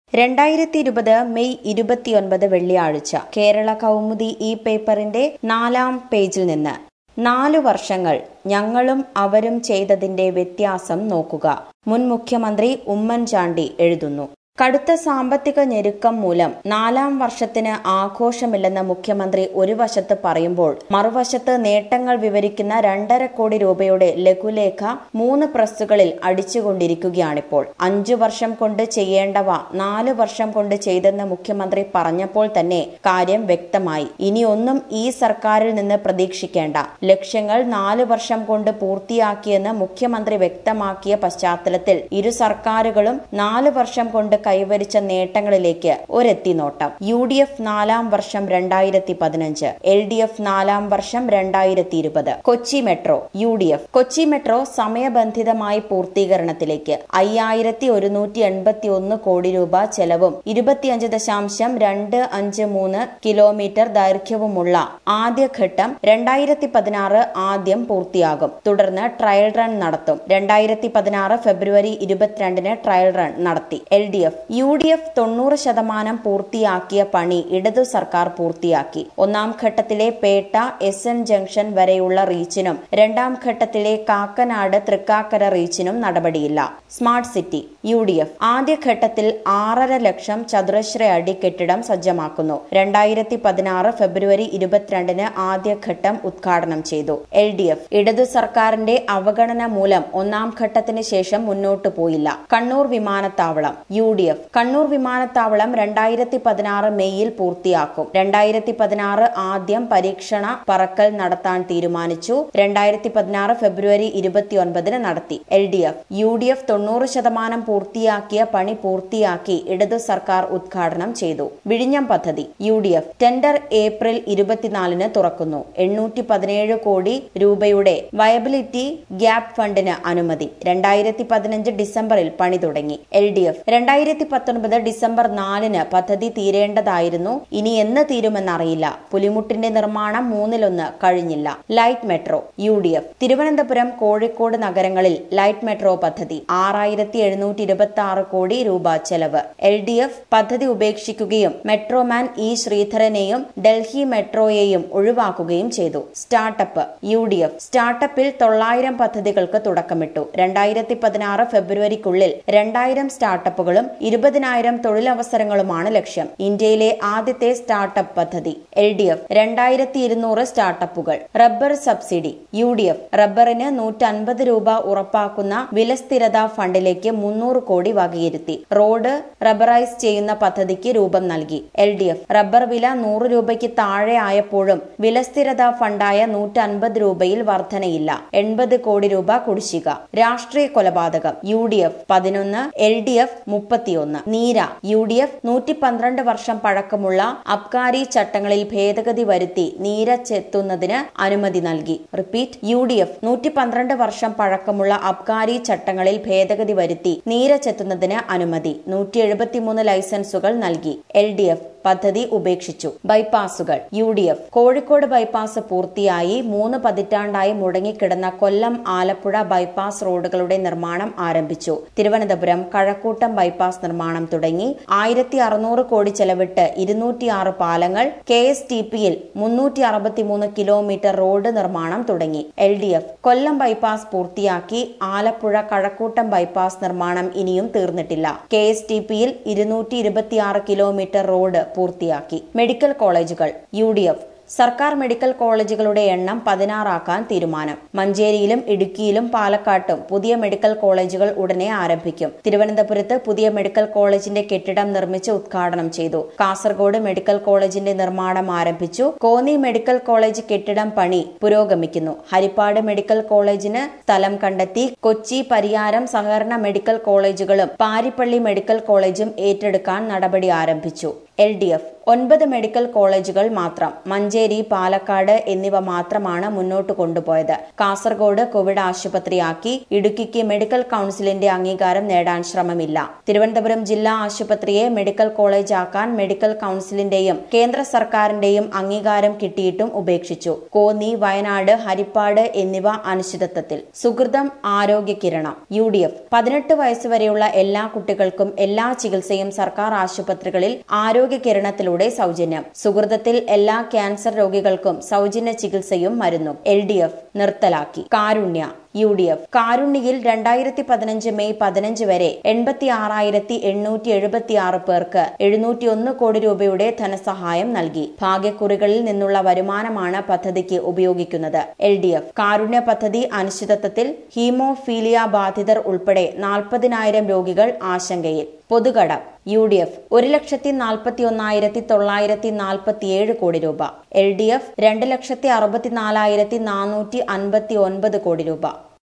രണ്ടായിരത്തി ഇരുപത് മെയ് ഇരുപത്തിയൊൻപത് വെള്ളിയാഴ്ച കേരള കൗമുദി ഈ പേപ്പറിന്റെ നാലാം പേജിൽ നിന്ന് നാലു വർഷങ്ങൾ ഞങ്ങളും അവരും ചെയ്തതിന്റെ വ്യത്യാസം നോക്കുക മുൻ മുഖ്യമന്ത്രി ഉമ്മൻചാണ്ടി എഴുതുന്നു കടുത്ത സാമ്പത്തിക ഞെരുക്കം മൂലം നാലാം വർഷത്തിന് ആഘോഷമില്ലെന്ന് മുഖ്യമന്ത്രി ഒരു വശത്ത് പറയുമ്പോൾ മറുവശത്ത് നേട്ടങ്ങൾ വിവരിക്കുന്ന രണ്ടര കോടി രൂപയുടെ ലഘുലേഖ മൂന്ന് പ്രസ്സുകളിൽ അടിച്ചുകൊണ്ടിരിക്കുകയാണിപ്പോൾ അഞ്ചു വർഷം കൊണ്ട് ചെയ്യേണ്ടവ നാല് വർഷം കൊണ്ട് ചെയ്തെന്ന് മുഖ്യമന്ത്രി പറഞ്ഞപ്പോൾ തന്നെ കാര്യം വ്യക്തമായി ഇനിയൊന്നും ഈ സർക്കാരിൽ നിന്ന് പ്രതീക്ഷിക്കേണ്ട ലക്ഷ്യങ്ങൾ നാല് വർഷം കൊണ്ട് പൂർത്തിയാക്കിയെന്ന് മുഖ്യമന്ത്രി വ്യക്തമാക്കിയ പശ്ചാത്തലത്തിൽ ഇരു സർക്കാരുകളും നാല് വർഷം കൊണ്ട് കൈവരിച്ച നേട്ടങ്ങളിലേക്ക് ഒരെത്തിനോട്ടം യു ഡി എഫ് നാലാം വർഷം രണ്ടായിരത്തി പതിനഞ്ച് എൽ ഡി എഫ് നാലാം വർഷം രണ്ടായിരത്തി ഇരുപത് Kochi metro U D F Kochi metro സമയബന്ധിതമായി പൂർത്തീകരണത്തിലേക്ക് അയ്യായിരത്തി ഒരുന്നൂറ്റി എൺപത്തി ഒന്ന് കോടി രൂപ ചെലവും ഇരുപത്തിയഞ്ച് ദശാംശം രണ്ട് അഞ്ച് മൂന്ന് കിലോമീറ്റർ ദൈർഘ്യവുമുള്ള ആദ്യഘട്ടം രണ്ടായിരത്തി പതിനാറ് ആദ്യം പൂർത്തിയാകും തുടർന്ന് ട്രയൽ റൺ നടത്തും രണ്ടായിരത്തി പതിനാറ് ഫെബ്രുവരി ഇരുപത്തിരണ്ടിന് ട്രയൽ റൺ നടത്തി L D F U D F തൊണ്ണൂറ് ശതമാനം പൂർത്തിയാക്കിയ പണി ഇടതു സർക്കാർ പൂർത്തിയാക്കി ഒന്നാം ഘട്ടത്തിലെ പേട്ട എസ് എൻ ജംഗ്ഷൻ വരെയുള്ള റീച്ചിനും രണ്ടാം ഘട്ടത്തിലെ കാക്കനാട് തൃക്കാക്കര റീച്ചിനും നടപടിയില്ല smart city U D F ആദ്യഘട്ടത്തിൽ ആറര ലക്ഷം ചതുരശ്ര അടി കെട്ടിടം സജ്ജമാക്കുന്നു രണ്ടായിരത്തി പതിനാറ് ഫെബ്രുവരി ഇരുപത്തിരണ്ടിന് ആദ്യഘട്ടം ഉദ്ഘാടനം ചെയ്തു എൽ ഡി എഫ് ഇടതു സർക്കാരിന്റെ അവഗണന മൂലം ഒന്നാം ഘട്ടത്തിന് ശേഷം മുന്നോട്ടു പോയില്ല കണ്ണൂർ വിമാനത്താവളം യു ഡി എഫ് കണ്ണൂർ വിമാനത്താവളം രണ്ടായിരത്തി പതിനാറ് മെയ്യിൽ പൂർത്തിയാക്കും രണ്ടായിരത്തി പതിനാറ് ആദ്യം പരീക്ഷണ പറക്കൽ നടത്താൻ തീരുമാനിച്ചു രണ്ടായിരത്തി പതിനാറ് ഫെബ്രുവരി ഇരുപത്തിയൊൻപതിന് നടത്തി L D F U D F തൊണ്ണൂറ് ശതമാനം പൂർത്തിയാക്കിയ പണി പൂർത്തിയാക്കി ഇടതു സർക്കാർ ഉദ്ഘാടനം ചെയ്തു വിഴിഞ്ഞം പദ്ധതി U D F tender April ഇരുപത്തിനാലിന് തുറക്കുന്നു എണ്ണൂറ്റി പതിനേഴ് കോടി രൂപയുടെ വയബിലിറ്റി ഗ്യാപ് ഫണ്ടിന് അനുമതി രണ്ടായിരത്തി പതിനഞ്ച് ഡിസംബറിൽ പണി തുടങ്ങി എൽ ഡി എഫ് രണ്ടായിരത്തി പത്തൊൻപത് ഡിസംബർ നാലിന് പദ്ധതി തീരേണ്ടതായിരുന്നു ഇനി എന്ന് തീരുമെന്നറിയില്ല പുലിമുട്ടിന്റെ നിർമ്മാണം മൂന്നിലൊന്ന് കഴിഞ്ഞില്ല light metro U D F Thiruvananthapuram Kozhikode നഗരങ്ങളിൽ ലൈറ്റ് മെട്രോ പദ്ധതി ആറായിരത്തി എഴുന്നൂറ്റി ഇരുപത്തി ആറ് കോടി രൂപ ചെലവ് എൽ ഡി എഫ് പദ്ധതി ഉപേക്ഷിക്കുകയും മെട്രോമാൻ ഇ ശ്രീധരനെയും ഡൽഹി മെട്രോയെയും ഒഴിവാക്കുകയും ചെയ്തു സ്റ്റാർട്ടപ്പ് യു ഡി എഫ് സ്റ്റാർട്ടപ്പിൽ തൊള്ളായിരം പദ്ധതികൾക്ക് തുടക്കമിട്ടു രണ്ടായിരത്തി പതിനാറ് ഫെബ്രുവരിക്കുള്ളിൽ രണ്ടായിരം സ്റ്റാർട്ടപ്പുകളും ഇരുപതിനായിരം തൊഴിലവസരങ്ങളുമാണ് ലക്ഷ്യം ഇന്ത്യയിലെ ആദ്യത്തെ സ്റ്റാർട്ടപ്പ് പദ്ധതി എൽ ഡി എഫ് രണ്ടായിരത്തി ഇരുന്നൂറ് സ്റ്റാർട്ടപ്പുകൾ rubber subsidy U D F റബ്ബറിന് നൂറ്റൻപത് രൂപ ഉറപ്പാക്കുന്ന വിലസ്ഥിരതാ ഫണ്ടിലേക്ക് മുന്നൂറ് കോടി വകയിരുത്തി റോഡ് റബ്ബറൈസ് ചെയ്യുന്ന പദ്ധതിക്ക് രൂപം നൽകി എൽ ഡി എഫ് റബ്ബർ വില നൂറ് രൂപയ്ക്ക് താഴെ ആയപ്പോഴും വിലസ്ഥിരതാ ഫണ്ടായ നൂറ്റൻപത് രൂപയിൽ വർധനയില്ല എൺപത് കോടി രൂപ കുടിശ്ശിക രാഷ്ട്രീയ കൊലപാതകം യു ഡി എഫ് പതിനൊന്ന് എൽ ഡി എഫ് മുപ്പത്തിയൊന്ന് നീര യു ഡി എഫ് നൂറ്റി പന്ത്രണ്ട് വർഷം പഴക്കമുള്ള അബ്കാരി ചട്ടങ്ങളിൽ ഭേദഗതി വരുത്തി നീര ചെത്തുന്നതിന് അനുമതി നൽകി റിപ്പീറ്റ് യു ഡി എഫ് നൂറ്റി പന്ത്രണ്ട് വർഷം പഴക്കമുള്ള അബ്കാരി ചട്ടങ്ങളിൽ ഭേദഗതി വരുത്തി നീര ചെത്തുന്നതിന് അനുമതി നൂറ്റി എഴുപത്തിമൂന്ന് ലൈസൻസുകൾ നൽകി എൽ ഡി എഫ് പദ്ധതി ഉപേക്ഷിച്ചു ബൈപ്പാസുകൾ U D F Kozhikode bypass പൂർത്തിയായി മൂന്ന് പതിറ്റാണ്ടായി മുടങ്ങിക്കിടന്ന കൊല്ലം ആലപ്പുഴ ബൈപ്പാസ് റോഡുകളുടെ നിർമ്മാണം ആരംഭിച്ചു തിരുവനന്തപുരം കഴക്കൂട്ടം ബൈപ്പാസ് നിർമ്മാണം തുടങ്ങി ആയിരത്തി അറുന്നൂറ് കോടി ചെലവിട്ട് ഇരുന്നൂറ്റിയാറ് പാലങ്ങൾ കെ എസ് ടി പിയിൽ മുന്നൂറ്റി അറുപത്തിമൂന്ന് കിലോമീറ്റർ റോഡ് നിർമ്മാണം തുടങ്ങി L D F Kollam bypass പൂർത്തിയാക്കി ആലപ്പുഴ കഴക്കൂട്ടം ബൈപ്പാസ് നിർമ്മാണം ഇനിയും തീർന്നിട്ടില്ല കെ എസ് ടി പിയിൽ ഇരുന്നൂറ്റി ഇരുപത്തിയാറ് കിലോമീറ്റർ റോഡ് പൂർത്തിയാക്കി മെഡിക്കൽ കോളേജുകൾ യു ഡി എഫ് സർക്കാർ മെഡിക്കൽ കോളേജുകളുടെ എണ്ണം പതിനാറാക്കാൻ തീരുമാനം മഞ്ചേരിയിലും ഇടുക്കിയിലും പാലക്കാട്ടും പുതിയ മെഡിക്കൽ കോളേജുകൾ ഉടനെ ആരംഭിക്കും തിരുവനന്തപുരത്ത് പുതിയ മെഡിക്കൽ കോളേജിന്റെ കെട്ടിടം നിർമ്മിച്ച് ഉദ്ഘാടനം ചെയ്തു കാസർഗോഡ് മെഡിക്കൽ കോളേജിന്റെ നിർമ്മാണം ആരംഭിച്ചു കോന്നി മെഡിക്കൽ കോളേജ് കെട്ടിടം പണി പുരോഗമിക്കുന്നു ഹരിപ്പാട് മെഡിക്കൽ കോളേജിന് സ്ഥലം കണ്ടെത്തി കൊച്ചി പരിയാരം സഹകരണ മെഡിക്കൽ കോളേജുകളും പാരിപ്പള്ളി മെഡിക്കൽ കോളേജും ഏറ്റെടുക്കാൻ നടപടി ആരംഭിച്ചു എൽ ഡി എഫ് ഒൻപത് മെഡിക്കൽ കോളേജുകൾ മാത്രം മഞ്ചേരി പാലക്കാട് എന്നിവ മാത്രമാണ് മുന്നോട്ട് കൊണ്ടുപോയത് കാസർഗോഡ് കോവിഡ് ആശുപത്രിയാക്കി ഇടുക്കിക്ക് മെഡിക്കൽ കൌൺസിലിന്റെ അംഗീകാരം നേടാൻ ശ്രമമില്ല തിരുവനന്തപുരം ജില്ലാ ആശുപത്രിയെ മെഡിക്കൽ കോളേജ് ആക്കാൻ മെഡിക്കൽ കൌൺസിലിന്റെയും കേന്ദ്ര സർക്കാരിന്റെയും അംഗീകാരം കിട്ടിയിട്ടും ഉപേക്ഷിച്ചു കോന്നി വയനാട് ഹരിപ്പാട് എന്നിവ അനിശ്ചിതത്വത്തിൽ സുഹൃതം ആരോഗ്യ കിരണം യു ഡി എഫ് പതിനെട്ട് വയസ്സുവരെയുള്ള എല്ലാ കുട്ടികൾക്കും എല്ലാ ചികിത്സയും സർക്കാർ ആശുപത്രികളിൽ ആരോഗ്യ കിരണത്തിലൂടെ സൗജന്യം സുഹൃതത്തിൽ എല്ലാ ക്യാൻസർ രോഗികൾക്കും സൗജന്യ ചികിത്സയും മരുന്നും എൽ ഡി എഫ് നിർത്തലാക്കി കാരുണ്യ യു ഡി എഫ് കാരുണ്യയിൽ രണ്ടായിരത്തി പതിനഞ്ച് മെയ് പതിനഞ്ച് വരെ എൺപത്തി ആറായിരത്തി എണ്ണൂറ്റി എഴുപത്തി ആറ് പേർക്ക് എഴുന്നൂറ്റി ഒന്ന് കോടി രൂപയുടെ ധനസഹായം നൽകി ഭാഗ്യക്കുറികളിൽ നിന്നുള്ള വരുമാനമാണ് പദ്ധതിക്ക് ഉപയോഗിക്കുന്നത് എൽ ഡി എഫ് കാരുണ്യ പദ്ധതി അനിശ്ചിതത്വത്തിൽ ഹീമോഫീലിയ ബാധിതർ ഉൾപ്പെടെ നാൽപ്പതിനായിരം രോഗികൾ ആശങ്കയിൽ പൊതുകടം യു ഡി എഫ് ഒരു ലക്ഷത്തി നാൽപ്പത്തി ഒന്നായിരത്തി തൊള്ളായിരത്തി നാൽപ്പത്തിയേഴ് കോടി രൂപ എൽ ഡി എഫ് രണ്ട് ലക്ഷത്തി അറുപത്തിനാലായിരത്തി നാനൂറ്റി അൻപത്തി ഒൻപത് കോടി രൂപ